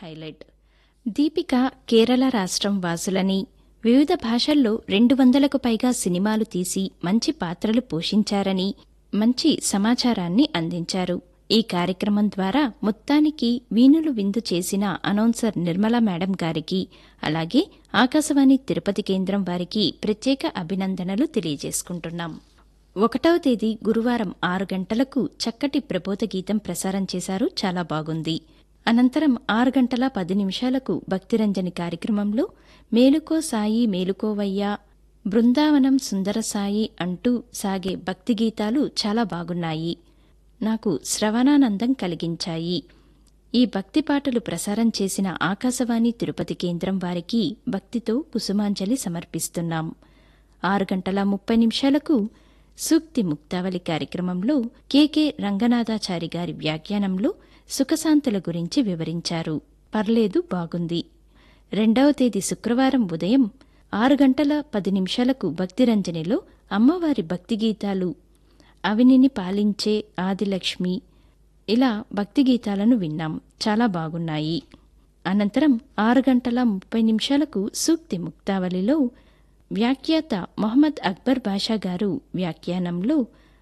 highlight Deepika Kerala రాష్ట్రం వాసులని వివిధ భాషల్లో రెండు వందలకు పైగా సినిమాలు తీసి మంచి పాత్రలు పోషించారని మంచి సమాచారాన్ని అందించారు ఈ కార్యక్రమం ద్వారా మొత్తానికి వీణులు విందు చేసిన అనౌన్సర్ నిర్మలా మేడం గారికి అలాగే ఆకాశవాణి తిరుపతి కేంద్రం వారికి ప్రత్యేక అభినందనలు తెలియజేసుకుంటున్నాం ఒకటవ తేదీ గురువారం ఆరు గంటలకు చక్కటి ప్రబోధ గీతం ప్రసారం చేశారు చాలా బాగుంది అనంతరం ఆరు గంటల పది నిమిషాలకు భక్తిరంజని కార్యక్రమంలో మేలుకో సాయి మేలుకోవయ్యా బృందావనం సుందర సాయి అంటూ సాగే భక్తి గీతాలు చాలా బాగున్నాయి నాకు శ్రవణానందం కలిగించాయి ఈ భక్తి పాటలు ప్రసారం చేసిన ఆకాశవాణి తిరుపతి కేంద్రం వారికి భక్తితో కుసుమాంజలి సమర్పిస్తున్నాం ఆరు గంటల ముప్పై నిమిషాలకు సూక్తి ముక్తావళి కార్యక్రమంలో కెకే రంగనాథాచారి గారి వ్యాఖ్యానంలో సుఖశాంతుల గురించి వివరించారు పర్లేదు బాగుంది రెండవ తేదీ శుక్రవారం ఉదయం ఆరు గంటల పది నిమిషాలకు భక్తిరంజనిలో అమ్మవారి భక్తి గీతాలు అవినిని పాలించే ఆదిలక్ష్మి ఇలా భక్తి గీతాలను విన్నాం చాలా బాగున్నాయి అనంతరం ఆరు గంటల ముప్పై నిమిషాలకు సూక్తి ముక్తావళిలో వ్యాఖ్యాత మొహమ్మద్ అక్బర్ బాషా గారు వ్యాఖ్యానంలో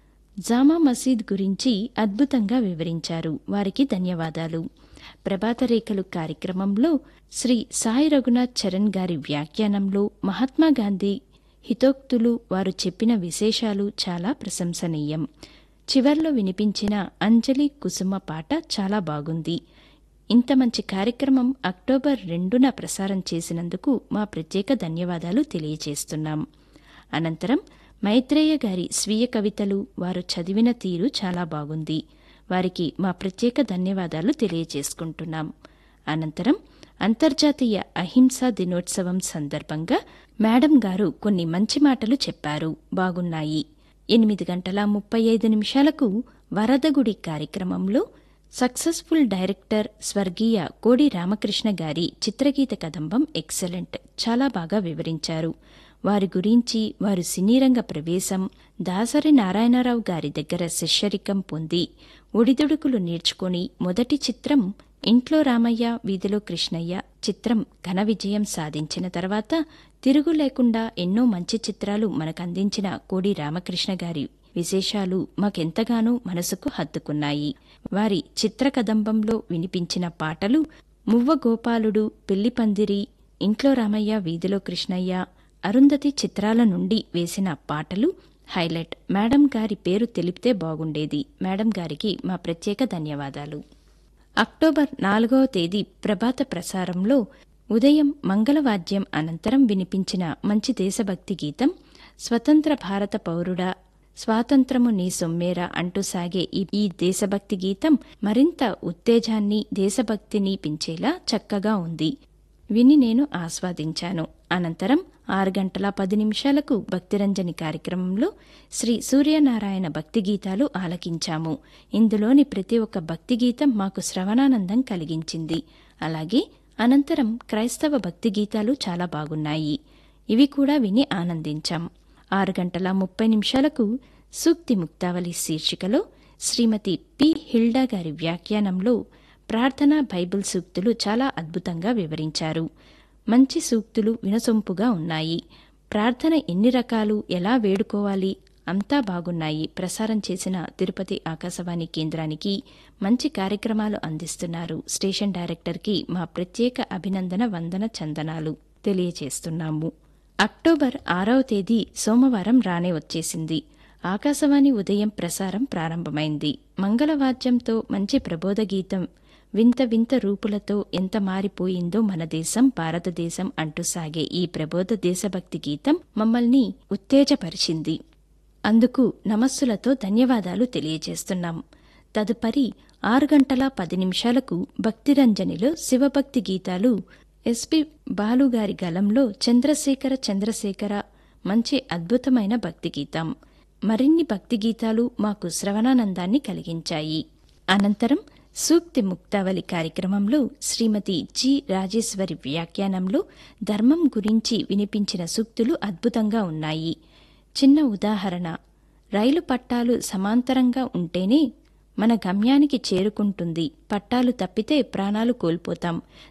జామా మసీద్ గురించి అద్భుతంగా వివరించారు వారికి ధన్యవాదాలు ప్రభాతరేఖలు కార్యక్రమంలో శ్రీ సాయి రఘునాథ్ చరణ్ గారి వ్యాఖ్యానంలో మహాత్మాగాంధీ హితోక్తులు వారు చెప్పిన విశేషాలు చాలా ప్రశంసనీయం చివర్లో వినిపించిన అంజలి కుసుమ పాట చాలా బాగుంది ఇంత మంచి కార్యక్రమం అక్టోబర్ రెండున ప్రసారం చేసినందుకు మా ప్రత్యేక ధన్యవాదాలు తెలియజేస్తున్నాం అనంతరం మైత్రేయ గారి స్వీయ కవితలు వారు చదివిన తీరు చాలా బాగుంది వారికి మా ప్రత్యేక ధన్యవాదాలు తెలియజేసుకుంటున్నాం అనంతరం అంతర్జాతీయ అహింసా దినోత్సవం సందర్భంగా మేడం గారు కొన్ని మంచి మాటలు చెప్పారు బాగున్నాయి ఎనిమిది గంటల ముప్పై ఐదు నిమిషాలకు వరదగుడి కార్యక్రమంలో సక్సెస్ఫుల్ డైరెక్టర్ స్వర్గీయ కోడి రామకృష్ణ గారి చిత్రగీత కదంబం ఎక్సలెంట్ చాలా బాగా వివరించారు వారి గురించి వారు సినీరంగ ప్రవేశం దాసరి నారాయణరావు గారి దగ్గర శిష్యరికం పొంది ఒడిదుడుకులు నేర్చుకుని మొదటి చిత్రం ఇంట్లో రామయ్య వీధిలో కృష్ణయ్య చిత్రం ఘన విజయం సాధించిన తర్వాత తిరుగు లేకుండా ఎన్నో మంచి చిత్రాలు మనకందించిన కోడి రామకృష్ణ గారి విశేషాలు మాకెంతగానో మనసుకు హత్తుకున్నాయి వారి చిత్ర కదంబంలో వినిపించిన పాటలు మువ్వ గోపాలుడు పెళ్లిపందిరి ఇంట్లో రామయ్య వీధిలో కృష్ణయ్య అరుంధతి చిత్రాల నుండి వేసిన పాటలు హైలైట్ మేడం గారి పేరు తెలిపితే బాగుండేది మేడం గారికి మా ప్రత్యేక ధన్యవాదాలు అక్టోబర్ నాలుగవ తేదీ ప్రభాత ప్రసారంలో ఉదయం మంగళవాద్యం అనంతరం వినిపించిన మంచి దేశభక్తి గీతం స్వతంత్ర భారత పౌరుడా స్వాతంత్రము నీ సొమ్మేరా అంటూ సాగే ఈ దేశభక్తి గీతం మరింత ఉత్తేజాన్ని దేశభక్తిని పెంచేలా చక్కగా ఉంది విని నేను ఆస్వాదించాను అనంతరం ఆరు గంటల పది నిమిషాలకు భక్తిరంజని కార్యక్రమంలో శ్రీ సూర్యనారాయణ భక్తి గీతాలు ఆలకించాము ఇందులోని ప్రతి ఒక్క భక్తి గీతం మాకు శ్రవణానందం కలిగించింది అలాగే అనంతరం క్రైస్తవ భక్తి గీతాలు చాలా బాగున్నాయి ఇవి కూడా విని ఆనందించాం ఆరు గంటల ముప్పై నిమిషాలకు సూక్తి ముక్తావళి శీర్షికలో శ్రీమతి పి హిల్డా గారి వ్యాఖ్యానంలో ప్రార్థనా బైబిల్ సూక్తులు చాలా అద్భుతంగా వివరించారు మంచి సూక్తులు వినసొంపుగా ఉన్నాయి ప్రార్థన ఎన్ని రకాలు ఎలా వేడుకోవాలి అంతా బాగున్నాయి ప్రసారం చేసిన తిరుపతి ఆకాశవాణి కేంద్రానికి మంచి కార్యక్రమాలు అందిస్తున్నారు స్టేషన్ డైరెక్టర్కి మా ప్రత్యేక అభినందన వందన చందనాలు తెలియజేస్తున్నాము అక్టోబర్ ఆరవ తేదీ సోమవారం రానే వచ్చేసింది ఆకాశవాణి ఉదయం ప్రసారం ప్రారంభమైంది మంగళవాద్యంతో మంచి ప్రబోధ గీతం వింత వింత రూపులతో ఎంత మారిపోయిందో మన దేశం భారతదేశం అంటూ సాగే ఈ ప్రబోధ దేశభక్తి గీతం మమ్మల్ని ఉత్తేజపరిచింది అందుకు నమస్సులతో ధన్యవాదాలు తెలియజేస్తున్నాం తదుపరి ఆరు గంటల పది నిమిషాలకు భక్తిరంజనిలో శివభక్తి గీతాలు ఎస్పి బాలుగారి గలంలో చంద్రశేఖర చంద్రశేఖర మంచి అద్భుతమైన భక్తి గీతం మరిన్ని భక్తి గీతాలు మాకు శ్రవణానందాన్ని కలిగించాయి అనంతరం సూక్తి ముక్తావళి కార్యక్రమంలో శ్రీమతి జి రాజేశ్వరి వ్యాఖ్యానంలో ధర్మం గురించి వినిపించిన సూక్తులు అద్భుతంగా ఉన్నాయి చిన్న ఉదాహరణ రైలు పట్టాలు సమాంతరంగా ఉంటేనే మన గమ్యానికి చేరుకుంటుంది పట్టాలు తప్పితే ప్రాణాలు కోల్పోతాం